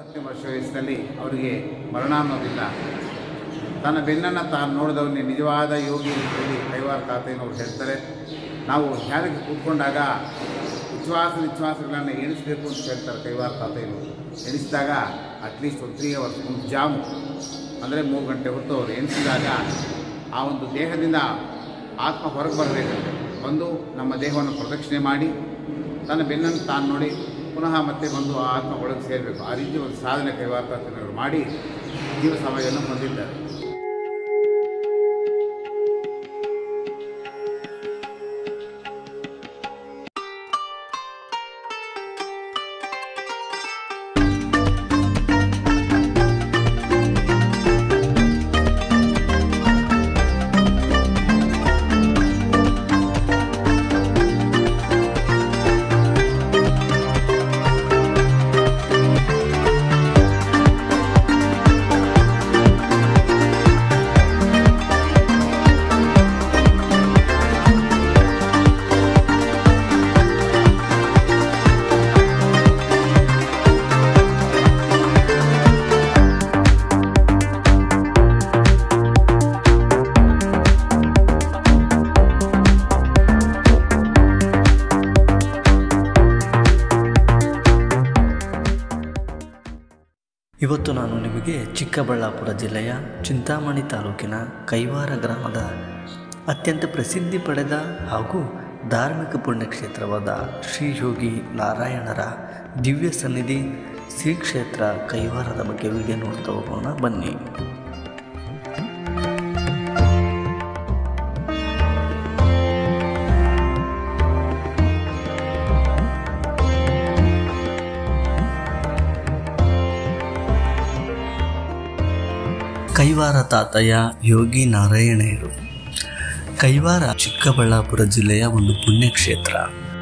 ಹತ್ತನೇ ವರ್ಷ ವಯಸ್ಸಿನಲ್ಲಿ ಅವರಿಗೆ ಮರಣ ಅನ್ನೋದಿಲ್ಲ ತನ್ನ ಬೆನ್ನನ್ನು ತಾನು ನೋಡಿದವನ್ನೇ ನಿಜವಾದ ಯೋಗಿ ಅಂತೇಳಿ ಕೈವಾರ ತಾತೆಯವರು ಹೇಳ್ತಾರೆ ನಾವು ಧ್ಯಾನಕ್ಕೆ ಕೂತ್ಕೊಂಡಾಗ ಉಚ್ಛ್ವಾಸ ನಿಶ್ವಾಸಗಳನ್ನು ಎಣಿಸಬೇಕು ಅಂತ ಹೇಳ್ತಾರೆ ಕೈವಾರ ತಾತೆಯವರು ಎಣಿಸಿದಾಗ ಅಟ್ಲೀಸ್ಟ್ ಒಂದು ತ್ರೀ ಅವರ್ಸ್ ಒಂದು ಜಾಮು ಅಂದರೆ ಮೂರು ಗಂಟೆ ಹೊತ್ತು ಅವರು ಎಣಿಸಿದಾಗ ಆ ಒಂದು ದೇಹದಿಂದ ಆತ್ಮ ಹೊರಗೆ ಬರಬೇಕಂತೆ ಬಂದು ನಮ್ಮ ದೇಹವನ್ನು ಪ್ರದಕ್ಷಿಣೆ ಮಾಡಿ ತನ್ನ ಬೆನ್ನನ್ನು ತಾನು ನೋಡಿ ಪುನಃ ಮತ್ತೆ ಬಂದು ಆ ಆತ್ಮ ಒಳಗೆ ಸೇರಬೇಕು ಆ ರೀತಿ ಒಂದು ಸಾಧನೆ ಕೈವಾರ ತಾತೆಯವರು ಮಾಡಿ ಜೀವ ಸಮಯವನ್ನು ಹೊಂದಿದ್ದಾರೆ ಇವತ್ತು ನಾನು ನಿಮಗೆ ಚಿಕ್ಕಬಳ್ಳಾಪುರ ಜಿಲ್ಲೆಯ ಚಿಂತಾಮಣಿ ತಾಲೂಕಿನ ಕೈವಾರ ಗ್ರಾಮದ ಅತ್ಯಂತ ಪ್ರಸಿದ್ಧಿ ಪಡೆದ ಹಾಗೂ ಧಾರ್ಮಿಕ ಪುಣ್ಯಕ್ಷೇತ್ರವಾದ ಶ್ರೀ ಯೋಗಿ ನಾರಾಯಣರ ದಿವ್ಯ ಸನ್ನಿಧಿ ಶ್ರೀ ಕ್ಷೇತ್ರ ಕೈವಾರದ ಬಗ್ಗೆ ವಿಡಿಯೋ ನೋಡ್ತಾ ಹೋಗೋಣ ಬನ್ನಿ ಕೈವಾರ ತಾತಯ್ಯ ಯೋಗಿ ನಾರಾಯಣರು ಕೈವಾರ ಚಿಕ್ಕಬಳ್ಳಾಪುರ ಜಿಲ್ಲೆಯ ಒಂದು ಪುಣ್ಯಕ್ಷೇತ್ರ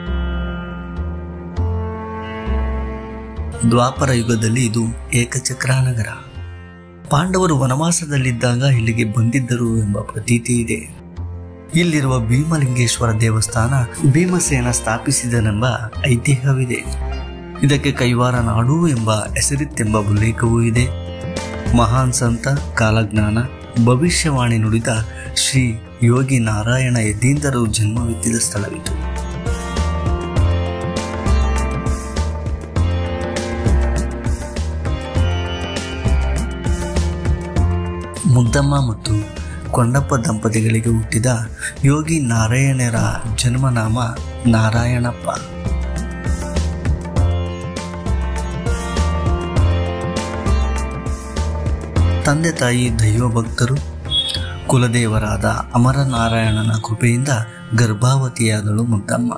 ದ್ವಾಪರ ಯುಗದಲ್ಲಿ ಇದು ಏಕಚಕ್ರಾನಗರ ಪಾಂಡವರು ವನವಾಸದಲ್ಲಿದ್ದಾಗ ಇಲ್ಲಿಗೆ ಬಂದಿದ್ದರು ಎಂಬ ಪ್ರತೀತಿ ಇದೆ ಇಲ್ಲಿರುವ ಭೀಮಲಿಂಗೇಶ್ವರ ದೇವಸ್ಥಾನ ಭೀಮಸೇನ ಸ್ಥಾಪಿಸಿದನೆಂಬ ಐತಿಹ್ಯವಿದೆ ಇದಕ್ಕೆ ಕೈವಾರ ನಾಡು ಎಂಬ ಹೆಸರಿತ್ತೆಂಬ ಉಲ್ಲೇಖವೂ ಇದೆ ಮಹಾನ್ ಸಂತ ಕಾಲಜ್ಞಾನ ಭವಿಷ್ಯವಾಣಿ ನುಡಿದ ಶ್ರೀ ಯೋಗಿ ನಾರಾಯಣ ಯತೀಂದ್ರರು ಜನ್ಮವೆತ್ತಿದ ಸ್ಥಳವಿದು ಮುದ್ದಮ್ಮ ಮತ್ತು ಕೊಂಡಪ್ಪ ದಂಪತಿಗಳಿಗೆ ಹುಟ್ಟಿದ ಯೋಗಿ ನಾರಾಯಣರ ಜನ್ಮನಾಮ ನಾರಾಯಣಪ್ಪ ತಂದೆ ತಾಯಿ ದೈವಭಕ್ತರು ಕುಲದೇವರಾದ ಅಮರನಾರಾಯಣನ ಕೃಪೆಯಿಂದ ಗರ್ಭಾವತಿಯಾದಳು ಮುದ್ದಮ್ಮ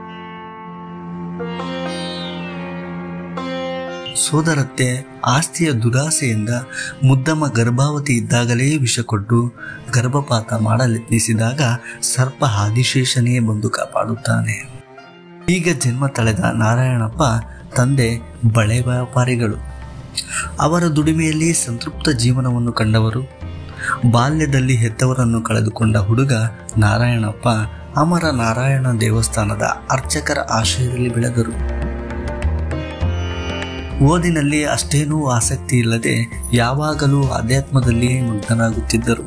ಸೋದರತ್ತೆ ಆಸ್ತಿಯ ದುರಾಸೆಯಿಂದ ಮುದ್ದಮ್ಮ ಗರ್ಭಾವತಿ ಇದ್ದಾಗಲೇ ವಿಷ ಕೊಟ್ಟು ಗರ್ಭಪಾತ ಮಾಡಲೆತ್ನಿಸಿದಾಗ ಸರ್ಪ ಆದಿಶೇಷನೇ ಬಂದು ಕಾಪಾಡುತ್ತಾನೆ ಈಗ ಜನ್ಮ ತಳೆದ ನಾರಾಯಣಪ್ಪ ತಂದೆ ಬಳೆ ವ್ಯಾಪಾರಿಗಳು ಅವರ ದುಡಿಮೆಯಲ್ಲಿ ಸಂತೃಪ್ತ ಜೀವನವನ್ನು ಕಂಡವರು ಬಾಲ್ಯದಲ್ಲಿ ಹೆತ್ತವರನ್ನು ಕಳೆದುಕೊಂಡ ಹುಡುಗ ನಾರಾಯಣಪ್ಪ ಅಮರ ನಾರಾಯಣ ದೇವಸ್ಥಾನದ ಅರ್ಚಕರ ಆಶ್ರಯದಲ್ಲಿ ಬೆಳೆದರು ಓದಿನಲ್ಲಿ ಅಷ್ಟೇನೂ ಆಸಕ್ತಿ ಇಲ್ಲದೆ ಯಾವಾಗಲೂ ಅಧ್ಯಾತ್ಮದಲ್ಲಿಯೇ ಮಗ್ನರಾಗುತ್ತಿದ್ದರು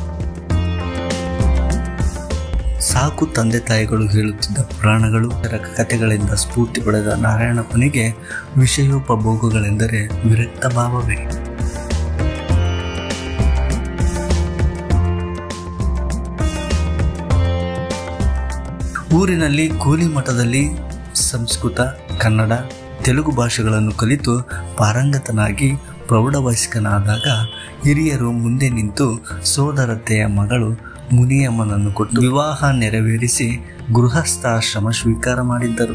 ಸಾಕು ತಂದೆ ತಾಯಿಗಳು ಹೇಳುತ್ತಿದ್ದ ಪುರಾಣಗಳು ಕಥೆಗಳಿಂದ ಸ್ಫೂರ್ತಿ ಪಡೆದ ನಾರಾಯಣಪ್ಪನಿಗೆ ವಿಷಯೋಪಭೋಗಗಳೆಂದರೆ ವಿರಕ್ತ ಭಾವವೇ ಊರಿನಲ್ಲಿ ಕೂಲಿ ಮಠದಲ್ಲಿ ಸಂಸ್ಕೃತ ಕನ್ನಡ ತೆಲುಗು ಭಾಷೆಗಳನ್ನು ಕಲಿತು ಪಾರಂಗತನಾಗಿ ಪ್ರೌಢವಯಸ್ಕನಾದಾಗ ಹಿರಿಯರು ಮುಂದೆ ನಿಂತು ಸೋದರತೆಯ ಮಗಳು ಮುನಿಯಮ್ಮನನ್ನು ಕೊಟ್ಟು ವಿವಾಹ ನೆರವೇರಿಸಿ ಗೃಹಸ್ಥಾಶ್ರಮ ಸ್ವೀಕಾರ ಮಾಡಿದ್ದರು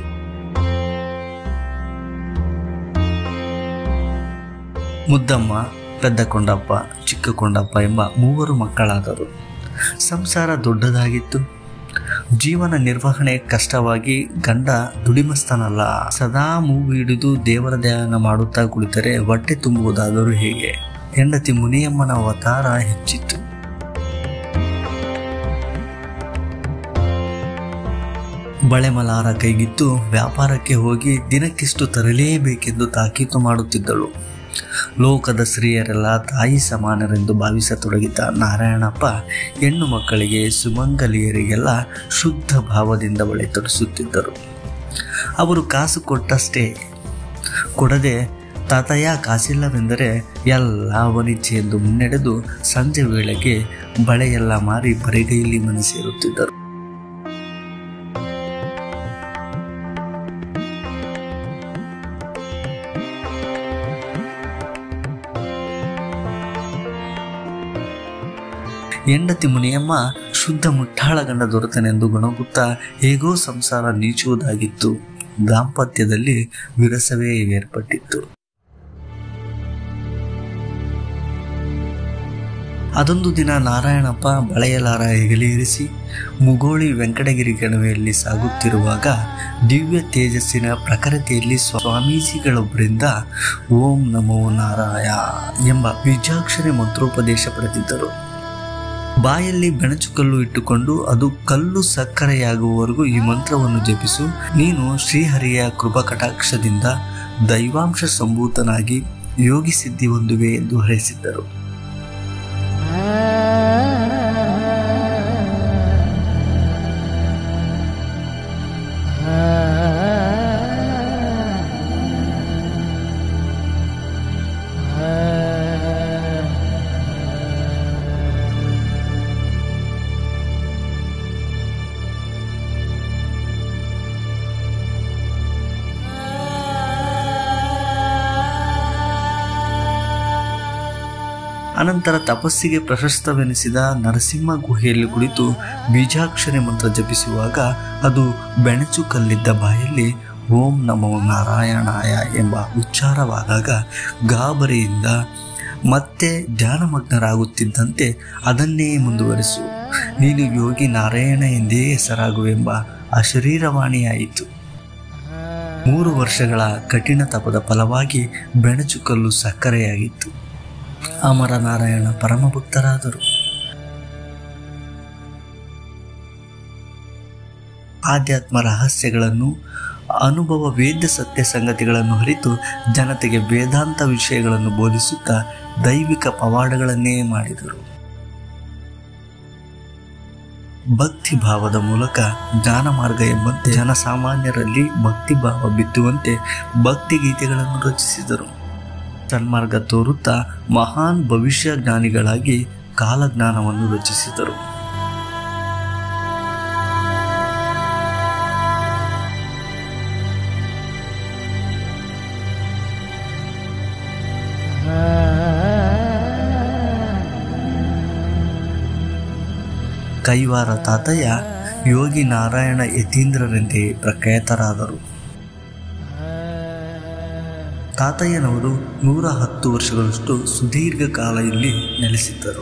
ಮುದ್ದಮ್ಮ ಪೆದ್ದ ಕೊಂಡಪ್ಪ ಚಿಕ್ಕ ಕೊಂಡಪ್ಪ ಎಂಬ ಮೂವರು ಮಕ್ಕಳಾದರು ಸಂಸಾರ ದೊಡ್ಡದಾಗಿತ್ತು ಜೀವನ ನಿರ್ವಹಣೆ ಕಷ್ಟವಾಗಿ ಗಂಡ ದುಡಿಮಸ್ತನಲ್ಲ ಸದಾ ಮೂಗು ಹಿಡಿದು ದೇವರ ಧ್ಯಾನ ಮಾಡುತ್ತಾ ಕುಳಿತರೆ ಹೊಟ್ಟೆ ತುಂಬುವುದಾದರೂ ಹೇಗೆ ಹೆಂಡತಿ ಮುನಿಯಮ್ಮನ ಅವತಾರ ಹೆಚ್ಚಿತ್ತು ಬಳೆಮಲಾರ ಕೈಗಿತ್ತು ವ್ಯಾಪಾರಕ್ಕೆ ಹೋಗಿ ದಿನಕ್ಕಿಷ್ಟು ತರಲೇಬೇಕೆಂದು ತಾಕೀತು ಮಾಡುತ್ತಿದ್ದಳು ಲೋಕದ ಸ್ತ್ರೀಯರೆಲ್ಲ ತಾಯಿ ಸಮಾನರೆಂದು ಭಾವಿಸತೊಡಗಿದ ನಾರಾಯಣಪ್ಪ ಹೆಣ್ಣು ಮಕ್ಕಳಿಗೆ ಸುಮಂಗಲಿಯರಿಗೆಲ್ಲ ಶುದ್ಧ ಭಾವದಿಂದ ಬಳೆ ತೊಡಿಸುತ್ತಿದ್ದರು ಅವರು ಕಾಸು ಕೊಟ್ಟಷ್ಟೇ ಕೊಡದೆ ತಾತಯ್ಯ ಕಾಸಿಲ್ಲವೆಂದರೆ ಎಲ್ಲ ಅವನಿಚ್ಛೆ ಎಂದು ಮುನ್ನಡೆದು ಸಂಜೆ ವೇಳೆಗೆ ಬಳೆಯೆಲ್ಲ ಮಾರಿ ಬರಿಗೈಲಿ ಮನೆ ಸೇರುತ್ತಿದ್ದರು ಹೆಂಡತಿ ಮುನಿಯಮ್ಮ ಶುದ್ಧ ಮುಟ್ಟಾಳ ಗಂಡ ದೊರೆತನೆಂದು ಗುಣಗುತ್ತಾ ಹೇಗೋ ಸಂಸಾರ ನೀಚುವುದಾಗಿತ್ತು ದಾಂಪತ್ಯದಲ್ಲಿ ವಿರಸವೇ ಏರ್ಪಟ್ಟಿತ್ತು ಅದೊಂದು ದಿನ ನಾರಾಯಣಪ್ಪ ಬಳೆಯಲಾರ ಹೆಗಲೇರಿಸಿ ಮುಗೋಳಿ ವೆಂಕಟಗಿರಿ ಕಣಿವೆಯಲ್ಲಿ ಸಾಗುತ್ತಿರುವಾಗ ದಿವ್ಯ ತೇಜಸ್ಸಿನ ಪ್ರಖರತೆಯಲ್ಲಿ ಸ್ವಾಮೀಜಿಗಳೊಬ್ಬರಿಂದ ಓಂ ನಮೋ ನಾರಾಯ ಎಂಬ ಬೀಜಾಕ್ಷರ ಮಂತ್ರೋಪದೇಶ ಪಡೆದಿದ್ದರು ಬಾಯಲ್ಲಿ ಬೆಣಚುಕಲ್ಲು ಇಟ್ಟುಕೊಂಡು ಅದು ಕಲ್ಲು ಸಕ್ಕರೆಯಾಗುವವರೆಗೂ ಈ ಮಂತ್ರವನ್ನು ಜಪಿಸು ನೀನು ಶ್ರೀಹರಿಯ ಕೃಪಕಟಾಕ್ಷದಿಂದ ದೈವಾಂಶ ಸಂಭೂತನಾಗಿ ಯೋಗಿ ಸಿದ್ಧಿ ಹೊಂದುವೆ ಎಂದು ಹರಿಸಿದ್ದರು ಅನಂತರ ತಪಸ್ಸಿಗೆ ಪ್ರಶಸ್ತವೆನಿಸಿದ ನರಸಿಂಹ ಗುಹೆಯಲ್ಲಿ ಕುಳಿತು ಬೀಜಾಕ್ಷರ ಮಂತ್ರ ಜಪಿಸುವಾಗ ಅದು ಬೆಣಚು ಕಲ್ಲಿದ್ದ ಬಾಯಲ್ಲಿ ಓಂ ನಮೋ ನಾರಾಯಣಾಯ ಎಂಬ ಉಚ್ಚಾರವಾದಾಗ ಗಾಬರಿಯಿಂದ ಮತ್ತೆ ಧ್ಯಾನಮಗ್ನರಾಗುತ್ತಿದ್ದಂತೆ ಅದನ್ನೇ ಮುಂದುವರಿಸು ನೀನು ಯೋಗಿ ನಾರಾಯಣ ಎಂದೇ ಹೆಸರಾಗುವೆಂಬ ಅಶರೀರವಾಣಿಯಾಯಿತು ಮೂರು ವರ್ಷಗಳ ಕಠಿಣ ತಪದ ಫಲವಾಗಿ ಬೆಣಚುಕಲ್ಲು ಸಕ್ಕರೆಯಾಗಿತ್ತು ಅಮರನಾರಾಯಣ ಪರಮಭಕ್ತರಾದರು ಆಧ್ಯಾತ್ಮ ರಹಸ್ಯಗಳನ್ನು ಅನುಭವ ವೇದ್ಯ ಸತ್ಯ ಸಂಗತಿಗಳನ್ನು ಅರಿತು ಜನತೆಗೆ ವೇದಾಂತ ವಿಷಯಗಳನ್ನು ಬೋಧಿಸುತ್ತಾ ದೈವಿಕ ಪವಾಡಗಳನ್ನೇ ಮಾಡಿದರು ಭಕ್ತಿ ಭಾವದ ಮೂಲಕ ಜ್ಞಾನ ಮಾರ್ಗ ಎಂಬಂತೆ ಜನಸಾಮಾನ್ಯರಲ್ಲಿ ಭಕ್ತಿ ಭಾವ ಬಿತ್ತುವಂತೆ ಭಕ್ತಿ ಗೀತೆಗಳನ್ನು ರಚಿಸಿದರು ಸನ್ಮಾರ್ಗ ತೋರುತ್ತಾ ಮಹಾನ್ ಭವಿಷ್ಯ ಜ್ಞಾನಿಗಳಾಗಿ ಕಾಲಜ್ಞಾನವನ್ನು ರಚಿಸಿದರು ಕೈವಾರ ತಾತಯ್ಯ ಯೋಗಿ ನಾರಾಯಣ ಯತೀಂದ್ರರೆಂದೇ ಪ್ರಖ್ಯಾತರಾದರು ತಾತಯ್ಯನವರು ನೂರ ಹತ್ತು ವರ್ಷಗಳಷ್ಟು ಸುದೀರ್ಘ ಕಾಲ ಇಲ್ಲಿ ನೆಲೆಸಿದ್ದರು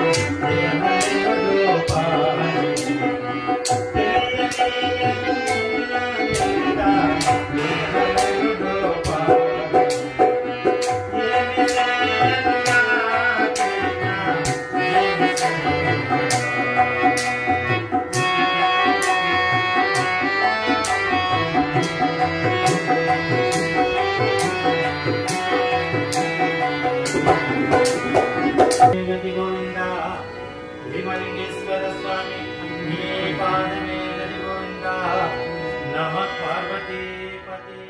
ಗತಿಗೋವಿಂದ ಭೀಮಲಿಂಗೇಶ್ವರ ಸ್ವಾಮಿ ನೀ ಪಾದಮೇ ಗತಿಗೋವಿಂದ ನಮ ಪಾರ್ವತಿ ಪತಿ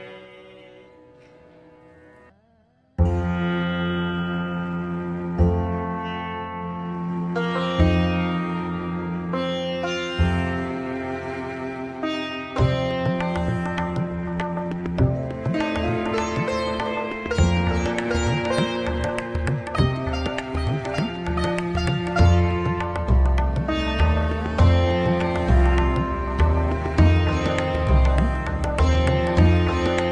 ಿ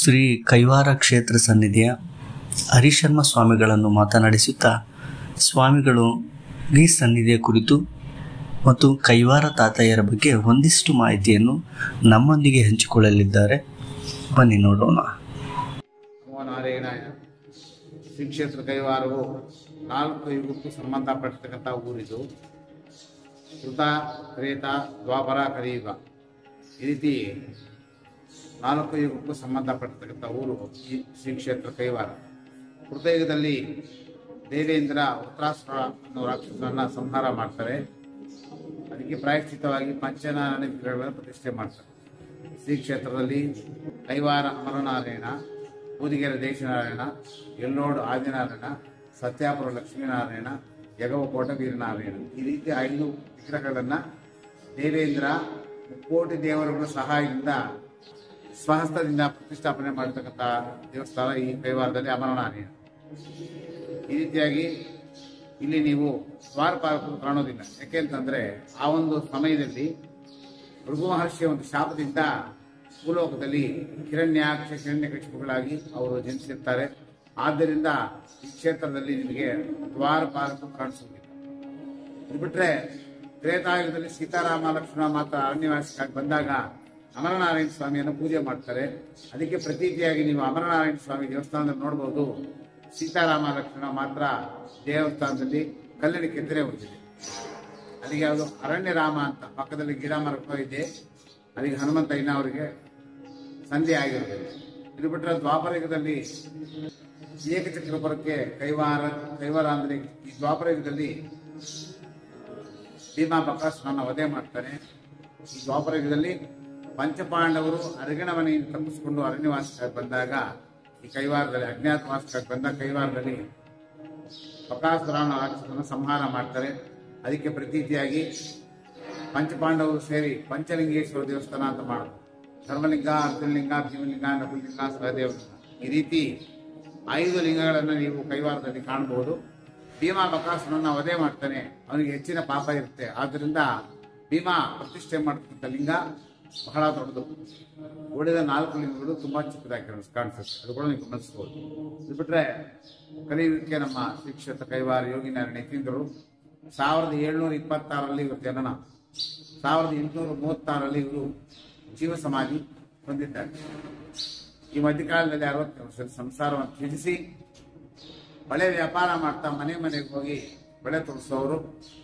ಶ್ರೀ ಕೈವಾರ ಕ್ಷೇತ್ರ ಸನ್ನಿಧಿಯ ಹರಿಶರ್ಮ ಸ್ವಾಮಿಗಳನ್ನು ಮಾತನಾಡಿಸುತ್ತಾ ಸ್ವಾಮಿಗಳು ಈ ಸನ್ನಿಧಿಯ ಕುರಿತು ಮತ್ತು ಕೈವಾರ ತಾತಯ್ಯರ ಬಗ್ಗೆ ಒಂದಿಷ್ಟು ಮಾಹಿತಿಯನ್ನು ನಮ್ಮೊಂದಿಗೆ ಹಂಚಿಕೊಳ್ಳಲಿದ್ದಾರೆ ಬನ್ನಿ ನೋಡೋಣ ನಮೋ ನಾರಾಯಣಾಯ ಶ್ರೀ ಕ್ಷೇತ್ರ ಕೈವಾರವು ನಾಲ್ಕು ಯುಗಕ್ಕೂ ಸಂಬಂಧಪಟ್ಟಿರ್ತಕ್ಕಂಥ ಊರಿದು ಕೃತ ತ್ರೇತ ದ್ವಾಪರ ಕಲಿಯುಗ ಈ ರೀತಿ ನಾಲ್ಕು ಯುಗಕ್ಕೂ ಸಂಬಂಧಪಟ್ಟಿರ್ತಕ್ಕಂಥ ಊರು ಈ ಶ್ರೀ ಕ್ಷೇತ್ರ ಕೈವಾರ ಕೃತಯುಗದಲ್ಲಿ ದೇವೇಂದ್ರ ಉತ್ತರಾಸುರ ಅನ್ನೋ ರಾಕ್ಷಸರನ್ನ ಸಂಹಾರ ಮಾಡ್ತಾರೆ ಅದಕ್ಕೆ ಪ್ರಾಯಶ್ಚಿತ್ತವಾಗಿ ಪಂಚನಾರಾಯಣ ವಿಗ್ರಹಗಳನ್ನು ಪ್ರತಿಷ್ಠೆ ಮಾಡ್ತಾರೆ ಶ್ರೀ ಕ್ಷೇತ್ರದಲ್ಲಿ ಕೈವಾರ ಅಮರನಾರಾಯಣ ಬೂದಿಗೆರೆ ದೇಶನಾರಾಯಣ ಎಲ್ಲೋಡು ಆದಿನಾರಾಯಣ ಸತ್ಯಾಪುರ ಲಕ್ಷ್ಮೀನಾರಾಯಣ ಯಗವಕೋಟ ವೀರನಾರಾಯಣ ಈ ರೀತಿ ಐದು ವಿಗ್ರಹಗಳನ್ನು ದೇವೇಂದ್ರ ಮುಕ್ಕೋಟಿ ದೇವರುಗಳ ಸಹಾಯದಿಂದ ಸ್ವಹಸ್ತದಿಂದ ಪ್ರತಿಷ್ಠಾಪನೆ ಮಾಡತಕ್ಕಂಥ ದೇವಸ್ಥಾನ ಈ ಕೈವಾರದಲ್ಲಿ ಅಮರನಾರಾಯಣ ಈ ರೀತಿಯಾಗಿ ಇಲ್ಲಿ ನೀವು ದ್ವಾರಪಾಲಕರು ಕಾಣೋದಿಲ್ಲ ಯಾಕೆಂತಂದ್ರೆ ಆ ಒಂದು ಸಮಯದಲ್ಲಿ ಭೃಗು ಮಹರ್ಷಿಯ ಒಂದು ಶಾಪದಿಂದ ಭೂಲೋಕದಲ್ಲಿ ಹಿರಣ್ಯಾಕ್ಷ ಹಿರಣ್ಯಕಶಿಪುಗಳಾಗಿ ಅವರು ಜನಿಸಿರ್ತಾರೆ ಆದ್ದರಿಂದ ಈ ಕ್ಷೇತ್ರದಲ್ಲಿ ನಿಮಗೆ ದ್ವಾರಪಾಲಕರು ಕಾಣಿಸುವುದಿಲ್ಲ ಇದು ಬಿಟ್ರೆ ತ್ರೇತಾಯುಗದಲ್ಲಿ ಸೀತಾರಾಮ ಲಕ್ಷ್ಮಣ ಮಾತ್ರ ಅರಣ್ಯವಾಸಕ್ಕಾಗಿ ಬಂದಾಗ ಅಮರನಾರಾಯಣ ಸ್ವಾಮಿಯನ್ನು ಪೂಜೆ ಮಾಡ್ತಾರೆ ಅದಕ್ಕೆ ಪ್ರತೀತಿಯಾಗಿ ನೀವು ಅಮರನಾರಾಯಣ ಸ್ವಾಮಿ ದೇವಸ್ಥಾನದಲ್ಲಿ ನೋಡಬಹುದು ಸೀತಾರಾಮ ಲಕ್ಷ್ಮಣ ಮಾತ್ರ ದೇವಸ್ಥಾನದಲ್ಲಿ ಕಲ್ಲಿನ ಕೆತ್ತನೆ ಹೊಂದಿದೆ ಅಲ್ಲಿಗೆ ಅದು ಅರಣ್ಯ ರಾಮ ಅಂತ ಪಕ್ಕದಲ್ಲಿ ಗಿಡ ಮರ ಇದೆ ಅಲ್ಲಿಗೆ ಹನುಮಂತ ಇನ್ನ ಅವರಿಗೆ ಸಂಧಿ ಆಗಿರೋದಿಲ್ಲ ಇದು ಬಿಟ್ಟರೆ ದ್ವಾಪರ ಯುಗದಲ್ಲಿ ಏಕಚಕ್ರಪುರಕ್ಕೆ ಕೈವಾರ ಕೈವಾರ ಅಂದ್ರೆ ಈ ದ್ವಾಪರ ಯುಗದಲ್ಲಿ ಭೀಮಾ ಬಕಾಸುರನ ವಧೆ ಮಾಡ್ತಾನೆ ಈ ದ್ವಾಪರ ಯುಗದಲ್ಲಿ ಪಂಚಪಾಂಡವರು ಅರಗಿಣ ಮನೆಯಿಂದ ತಪ್ಪಿಸಿಕೊಂಡು ಅರಣ್ಯವಾಸಕ್ಕಾಗಿ ಬಂದಾಗ ಈ ಕೈವಾರದಲ್ಲಿ ಅಜ್ಞಾತವಾಸಕ್ಕಾಗಿ ಬಂದ ಕೈವಾರದಲ್ಲಿ ಬಕಾಸುರನ ರಾಕ್ಷಸನ ಸಂಹಾರ ಮಾಡ್ತಾರೆ ಅದಕ್ಕೆ ಪ್ರತೀತಿಯಾಗಿ ಪಂಚಪಾಂಡವರು ಸೇರಿ ಪಂಚಲಿಂಗೇಶ್ವರ ದೇವಸ್ಥಾನ ಅಂತ ಮಾಡೋದು ಧರ್ಮಲಿಂಗ ಅರ್ಜುನಲಿಂಗ ಭೀಮಲಿಂಗ ನಕುಲಿಂಗ ಸಹದೇವಲಿಂಗ ಈ ರೀತಿ ಐದು ಲಿಂಗಗಳನ್ನು ನೀವು ಕೈವಾರದಲ್ಲಿ ಕಾಣಬಹುದು ಭೀಮಾ ಬಕಾಸುರನ್ನ ವಧೆ ಮಾಡ್ತಾನೆ ಅವನಿಗೆ ಹೆಚ್ಚಿನ ಪಾಪ ಇರುತ್ತೆ ಆದ್ದರಿಂದ ಭೀಮಾ ಪ್ರತಿಷ್ಠೆ ಮಾಡತಕ್ಕಂಥ ಲಿಂಗ ಬಹಳ ದೊಡ್ಡದು ಉಳಿದ ನಾಲ್ಕು ಲಿಂಗಗಳು ತುಂಬಾ ಚಿಕ್ಕದಾಗಿ ಕಾಣಿಸ್- ಕಾಣಿಸುತ್ತೆ ಅದು ಕೂಡ ನೀವು ಗಮನಿಸಬಹುದು ಇದು ಬಿಟ್ರೆ ಕಲಿಯುಗಕ್ಕೆ ನಮ್ಮ ಶ್ರೀ ಕ್ಷೇತ್ರ ಕೈವಾರ ಯೋಗಿ ನಾರಾಯಣ ಯತೀಂದ್ರರು ಸಾವಿರದ ಏಳ್ನೂರ ಇಪ್ಪತ್ತಾರರಲ್ಲಿ ಇವರು ಜನನ ಸಾವಿರದ ಎಂಟುನೂರ ಮೂವತ್ತಾರರಲ್ಲಿ ಇವರು ಜೀವ ಸಮಾಧಿ ಹೊಂದಿದ್ದಾರೆ ಈ ಮಧ್ಯಕಾಲದಲ್ಲಿ ಅರವತ್ತು ವರ್ಷದ ಸಂಸಾರವನ್ನು ತ್ಯಜಿಸಿ ಬಳೆ ವ್ಯಾಪಾರ ಮಾಡ್ತಾ ಮನೆ ಮನೆಗೆ ಹೋಗಿ ಬಳೆ ತೋರಿಸೋರು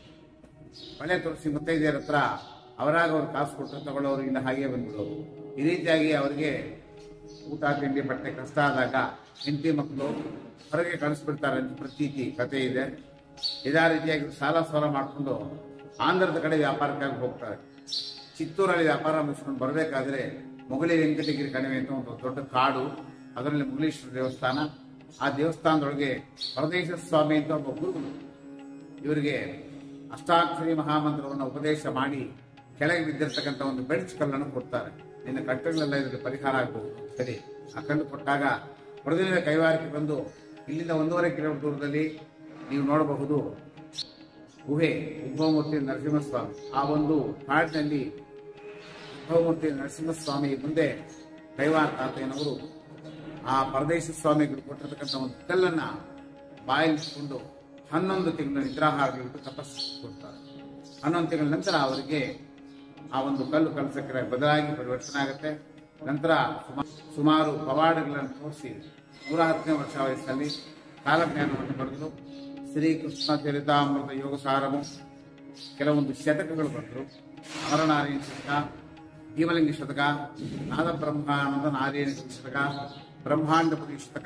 ಬಳೆ ತೋರಿಸಿ ಮುತ್ತೈದೆಯರ ಹತ್ರ ಅವರಾಗ ಅವ್ರು ಕಾಸು ಕೊಟ್ಟು ತಗೊಳ್ಳೋರು ಇಲ್ಲ ಹಾಗೆ ಬಂದ್ಬಿಡೋರು ಈ ರೀತಿಯಾಗಿ ಅವರಿಗೆ ಊಟ ತಿಂಡಿ ಬಟ್ಟೆ ಕಷ್ಟ ಆದಾಗ ಹೆಂಡತಿ ಮಕ್ಕಳು ಹೊರಗೆ ಕಳಿಸ್ಬಿಡ್ತಾರೆ ಅಂತ ಪ್ರತೀತಿ ಕಥೆ ಇದೆ ಇದೇ ರೀತಿಯಾಗಿ ಸಾಲ ಸಾಲ ಮಾಡಿಕೊಂಡು ಆಂಧ್ರದ ಕಡೆ ವ್ಯಾಪಾರಕ್ಕಾಗಿ ಹೋಗ್ತಾರೆ ಚಿತ್ತೂರಲ್ಲಿ ವ್ಯಾಪಾರ ಮುಗಿಸ್ಕೊಂಡು ಬರಬೇಕಾದ್ರೆ ಮೊಗಲಿ ವೆಂಕಟಗಿರಿ ಕಣಿವೆ ಅಂತ ಒಂದು ದೊಡ್ಡ ಕಾಡು ಅದರಲ್ಲಿ ಮುಗಲೇಶ್ವರ ದೇವಸ್ಥಾನ ಆ ದೇವಸ್ಥಾನದೊಳಗೆ ಪರದೇಶ ಸ್ವಾಮಿ ಅಂತ ಒಬ್ಬ ಗುರುಗಳು ಇವರಿಗೆ ಅಷ್ಟಾಕ್ಷರಿ ಮಹಾಮಂತ್ರವನ್ನು ಉಪದೇಶ ಮಾಡಿ ಕೆಳಗೆ ಬಿದ್ದಿರ್ತಕ್ಕಂಥ ಒಂದು ಬೆಂಚ್ ಕಲ್ಲನ್ನು ಕೊಡ್ತಾರೆ ನಿನ್ನ ಕಟ್ಟಗಳೆಲ್ಲ ಇದಕ್ಕೆ ಪರಿಹಾರ ಆಗಬಹುದು ಸರಿ ಆ ಕಲ್ಲು ಕೊಟ್ಟಾಗ ಹೊಡೆದಿನ ಕೈವಾರಕ್ಕೆ ಬಂದು ಇಲ್ಲಿಂದ ಒಂದೂವರೆ ಕಿಲೋಮೀಟರ್ ದೂರದಲ್ಲಿ ನೀವು ನೋಡಬಹುದು ಗುಹೆ ಉದ್ಭವಮೂರ್ತಿ ನರಸಿಂಹಸ್ವಾಮಿ ಆ ಒಂದು ಕಾಡಿನಲ್ಲಿ ಉದ್ಭವಮೂರ್ತಿ ನರಸಿಂಹಸ್ವಾಮಿ ಮುಂದೆ ಕೈವಾರ ತಾತಯ್ಯನವರು ಆ ಪರದೇಶ ಸ್ವಾಮಿಗಳು ಕೊಟ್ಟಿರ್ತಕ್ಕಂಥ ಒಂದು ಕಲ್ಲನ್ನ ಬಾಯಿಲಿಟ್ಕೊಂಡು ಹನ್ನೊಂದು ತಿಂಗಳ ನಿದ್ರಾಹಾರಗಳಿಟ್ಟು ತಪಸ್ಸು ಕೊಡ್ತಾರೆ ಹನ್ನೊಂದು ತಿಂಗಳ ನಂತರ ಅವರಿಗೆ ಆ ಒಂದು ಕಲ್ಲು ಕಲಸಕ್ಕೆ ಬದಲಾಗಿ ಪರಿವರ್ತನೆ ಆಗುತ್ತೆ ನಂತರ ಸುಮಾ- ಸುಮಾರು ಪವಾಡಗಳನ್ನು ತೋರಿಸಿ ನೂರ ಹತ್ತನೇ ವರ್ಷ ವಯಸ್ಸಲ್ಲಿ ಕಾಲಜ್ಞಾನವನ್ನು ಪಡೆದು ಶ್ರೀಕೃಷ್ಣ ಚರಿತಾಮೃತ ಯೋಗ ಸಾರము ಕೆಲವೊಂದು ಶತಕಗಳು ಬಂದರು ಅಮರನಾರಾಯಣ ಶತಕ ಭೀಮಲಿಂಗ ಶತಕ ನಾದ ಬ್ರಹ್ಮಾನಂದ ನಾರಾಯಣ ಶತಕ ಬ್ರಹ್ಮಾಂಡಪತಿ ಶತಕ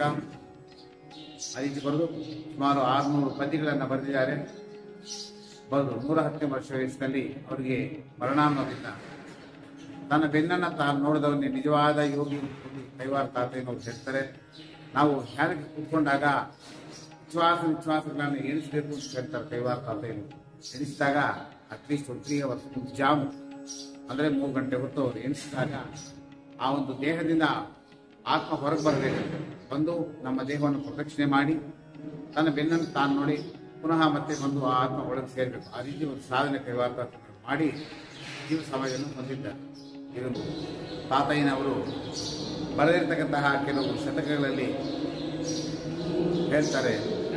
ಆ ರೀತಿ ಬರೆದು ಸುಮಾರು ಆರುನೂರು ಪದ್ಯಗಳನ್ನು ಬರೆದಿದ್ದಾರೆ ಬರೆದು ನೂರ ಹತ್ತನೇ ವರ್ಷ ವಯಸ್ಸಿನಲ್ಲಿ ಅವರಿಗೆ ಮರಣಾನ್ನೋದಿಲ್ಲ ತನ್ನ ಬೆನ್ನನ್ನು ತಾನು ನೋಡಿದವನ್ನೇ ನಿಜವಾದ ಯೋಗಿ ಎಂದು ಕೈವಾರ ತಾತೆಯನ್ನು ಹೇಳ್ತಾರೆ ನಾವು ಧ್ಯಾನಕ್ಕೆ ಕೂತ್ಕೊಂಡಾಗ ವಿಶ್ವಾಸ ವಿಶ್ವಾಸಗಳನ್ನು ಎಣಿಸಬೇಕು ಅಂತ ಹೇಳ್ತಾರೆ ಕೈವಾರ ತಾತೆಯನ್ನು ಎಣಿಸಿದಾಗ ಅಟ್ಲೀಸ್ಟ್ ಒಂದು ತ್ರೀ ಅವರ್ಸ್ ಒಂದು ಜಾಮು ಅಂದರೆ ಮೂರು ಗಂಟೆ ಹೊತ್ತು ಅವರು ಎಣಿಸಿದಾಗ ಆ ಒಂದು ದೇಹದಿಂದ ಆತ್ಮ ಹೊರಗೆ ಬರಬೇಕು ಬಂದು ನಮ್ಮ ದೇಹವನ್ನು ಪ್ರದಕ್ಷಿಣೆ ಮಾಡಿ ತನ್ನ ಬೆನ್ನನ್ನು ತಾನು ನೋಡಿ ಪುನಃ ಮತ್ತೆ ಬಂದು ಆ ಆತ್ಮ ಒಳಗೆ ಸೇರಬೇಕು ಆ ರೀತಿ ಒಂದು ಸಾಧನೆ ಕೈವಾರ ತಾತೆಯನ್ನು ಮಾಡಿ ಜೀವ ಸಮಾಜವನ್ನು ಹೊಂದಿದ್ದಾರೆ ಇದು ತಾತಯ್ಯನವರು ಬರೆದಿರ್ತಕ್ಕಂತಹ ಕೆಲವು ಶತಕಗಳಲ್ಲಿ ಹೇಳ್ತಾರೆ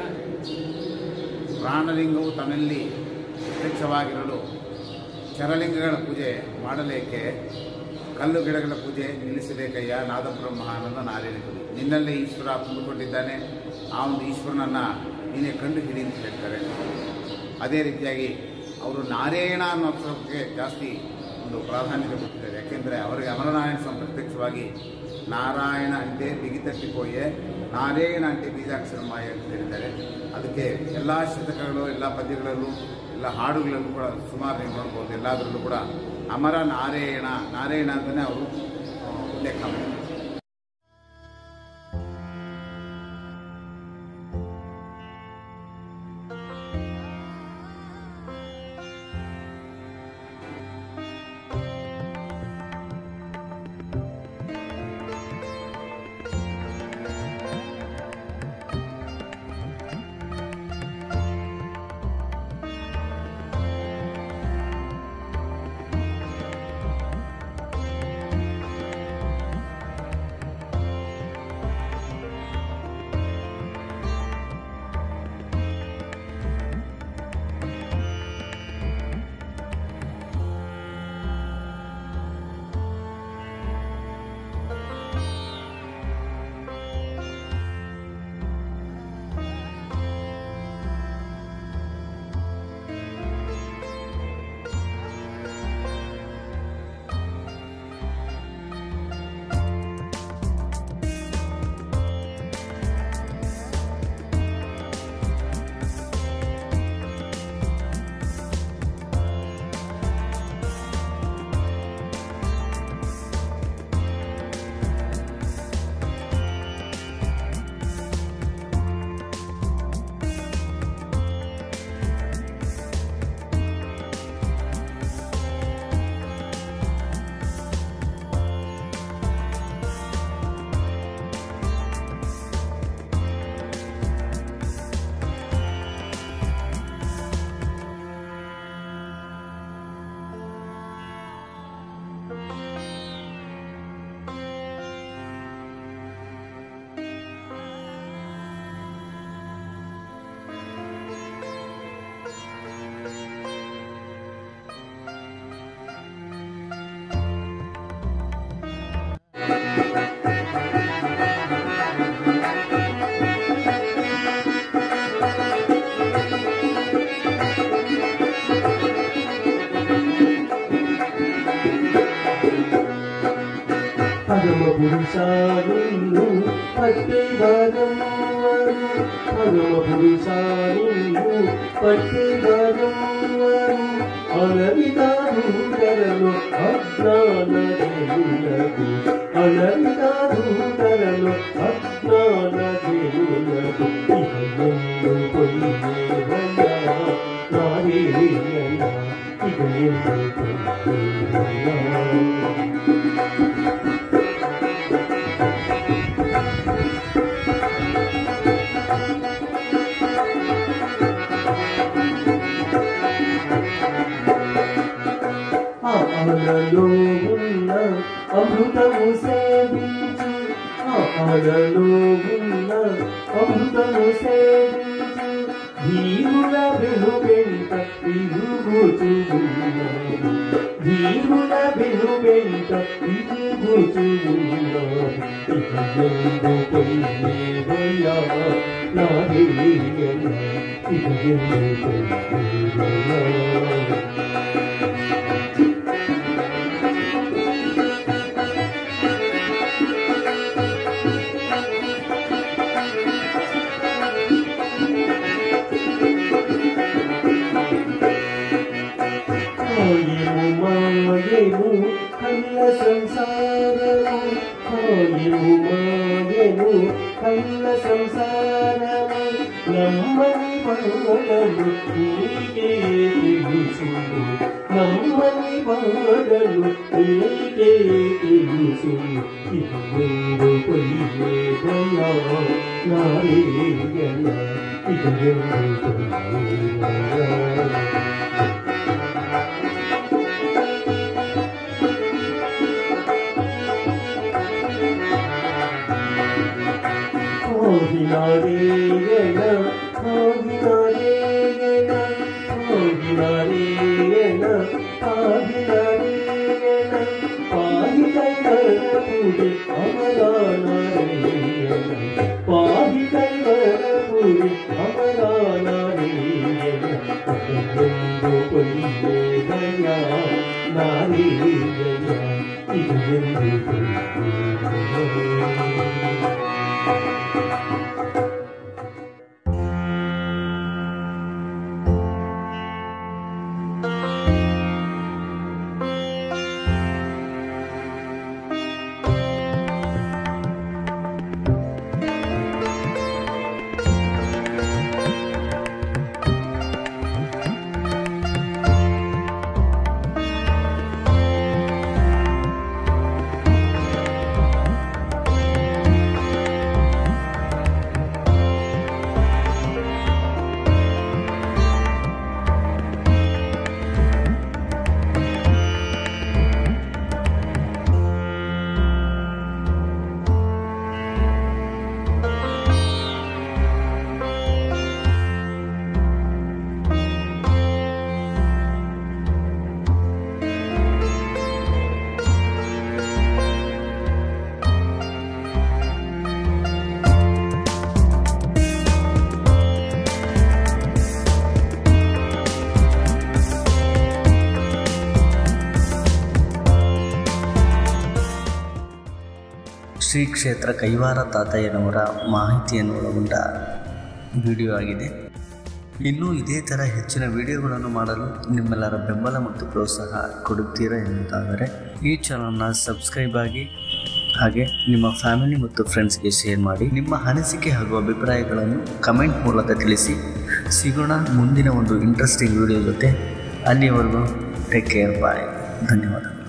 ಪ್ರಾಣಲಿಂಗವು ತನ್ನಲ್ಲಿ ಪ್ರತ್ಯಕ್ಷವಾಗಿರಲು ಚರಲಿಂಗಗಳ ಪೂಜೆ ಮಾಡಲೇಕೆ ಕಲ್ಲು ಗಿಡಗಳ ಪೂಜೆ ನಿಲ್ಲಿಸಬೇಕಯ್ಯ ನಾದಬ್ರಹ್ಮ ಅನ್ನೋದು ನಾರೇಣಿಗಳು ನಿನ್ನಲ್ಲೇ ಈಶ್ವರ ತುಂಬಿಕೊಂಡಿದ್ದಾನೆ ಆ ಒಂದು ಈಶ್ವರನನ್ನು ನೀನೇ ಕಂಡು ಹಿಡಿ ಅಂತ ಹೇಳ್ತಾರೆ ಅದೇ ರೀತಿಯಾಗಿ ಅವರು ನಾರಾಯಣ ಅನ್ನೋ ಅಕ್ಷರಕ್ಕೆ ಜಾಸ್ತಿ ಒಂದು ಪ್ರಾಧಾನ್ಯತೆ ಕೊಟ್ಟಿದ್ದಾರೆ ಯಾಕೆಂದರೆ ಅವರಿಗೆ ಅಮರನಾರಾಯಣ ಸ್ವಾಮಿ ಪ್ರತ್ಯಕ್ಷವಾಗಿ ನಾರಾಯಣ ಅಂತೆ ಬಿಗಿತಟ್ಟಿಪೋಯೆ ನಾರಾಯಣ ಅಂತೆ ಬೀಜಾಕ್ಷರ ಮಾಯ ಅಂತ ಹೇಳಿದ್ದಾರೆ ಅದಕ್ಕೆ ಎಲ್ಲ ಶತಕಗಳು ಎಲ್ಲ ಪದ್ಯಗಳಲ್ಲೂ ಎಲ್ಲ ಹಾಡುಗಳಲ್ಲೂ ಕೂಡ ಸುಮಾರು ನೀವು ನೋಡ್ಬೋದು ಎಲ್ಲದರಲ್ಲೂ ಕೂಡ ಅಮರ ನಾರಾಯಣ ನಾರಾಯಣ ಅಂತಲೇ ಅವರು ಆ, ಉಲ್ಲೇಖ ಮಾಡಿದ್ದಾರೆ పరమ పురుషాను పట్టెదారమ్మను పరమ పురుషాను పట్టెదారమ్మను అలవిదారుడరను అజ్ఞాన దేవులకు అలవిదారుడరను అజ్ఞాన దేవులకు ఇహయందు పొయ్యేవయ్యా నారీయన ఇహయందు పొయ్యేవయ్యా ఆలలో ఉన్న అమృతము సేవించు ఆలలో ఉన్న అమృతము సేవించు ధీరుల వెను వెంట తిరుగుచున్నాడు ధీరుల వెను వెంట తిరుగుచున్నాడు ఇక ఎందు పొయ్యేవయ్యా నాదేయన ఇక ఎందు పొయ్యేవయ్యా మాయము మాయము కల్ల సంసారము మాయము మాయము కల్ల సంసారము నమ్మని పడలు నీకే తెలుసును నమ్మని పడలు నీకే తెలుసును ఇహందు పొయ్యే దయా నారేయన ఇహందు పొయ్యే ಹೋಗಿನಾರೇಯಣ ಹೋಗಿನಾರೇಯಣ ಹೋಗಿನಾರೇಯಣ ಆಗಿನಾರೇಯಣ ಪಾಹಿಕೈವರ ಪೂಜೆ ಅಮರಾನಾರೇಯಣ ಪಾಹಿಕೈವರ ಪೂಜೆ ಅಮರಾನಾರೇಯಣ ಎಂದು ಕೊಲ್ಲಿದಯ ನಾರೀಯಣ ಇದು ಎಂದು ಕೊಲ್ಲಿದಯ ಶ್ರೀ ಕ್ಷೇತ್ರ ಕೈವಾರ ತಾತಯ್ಯನವರ ಮಾಹಿತಿಯನ್ನು ಒಳಗೊಂಡ ವಿಡಿಯೋ ಆಗಿದೆ ಇನ್ನೂ ಇದೇ ಥರ ಹೆಚ್ಚಿನ ವಿಡಿಯೋಗಳನ್ನು ಮಾಡಲು ನಿಮ್ಮೆಲ್ಲರ ಬೆಂಬಲ ಮತ್ತು ಪ್ರೋತ್ಸಾಹ ಕೊಡುತ್ತೀರಾ ಎನ್ನುವುದಾದರೆ ಈ ಚಾನಲ್ನ ಸಬ್ಸ್ಕ್ರೈಬ್ ಆಗಿ ಹಾಗೆ ನಿಮ್ಮ ಫ್ಯಾಮಿಲಿ ಮತ್ತು ಫ್ರೆಂಡ್ಸ್ಗೆ ಶೇರ್ ಮಾಡಿ ನಿಮ್ಮ ಅನಿಸಿಕೆ ಹಾಗೂ ಅಭಿಪ್ರಾಯಗಳನ್ನು ಕಮೆಂಟ್ ಮೂಲಕ ತಿಳಿಸಿ ಸಿಗೋಣ ಮುಂದಿನ ಒಂದು ಇಂಟ್ರೆಸ್ಟಿಂಗ್ ವಿಡಿಯೋ ಜೊತೆ ಅಲ್ಲಿಯವರೆಗೂ ಟೇಕ್ ಕೇರ್ ಬಾಯ್ ಧನ್ಯವಾದ